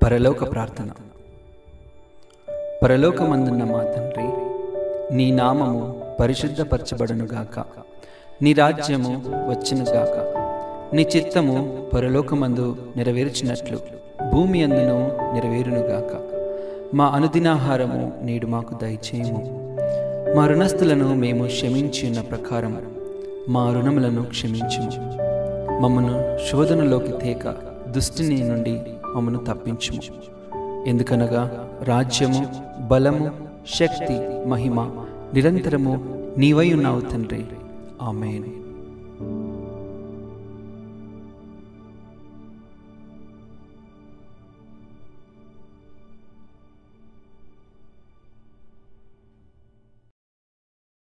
పరలోక ప్రార్థన పరలోకమందున్న మా తండ్రి నీ నామము పరిశుద్ధపరచబడునుగాక నీ రాజ్యము వచ్చునుగాక నీ చిత్తము పరలోకమందు నెరవేర్చినట్లు భూమి అందును నెరవేరునుగాక మా అనుదినాహారము నేడు మాకు దయచేయము మా రుణస్థులను మేము క్షమించి ఉన్న ప్రకారం మా రుణములను క్షమించుము మమ్మను శోధనలోకి తేక దుష్టిని నుండి మమ్మను తప్పించుము ఎందుకనగా రాజ్యము బలము శక్తి మహిమ నిరంతరము నీవై ఉన్నావు తండ్రి ఆమెను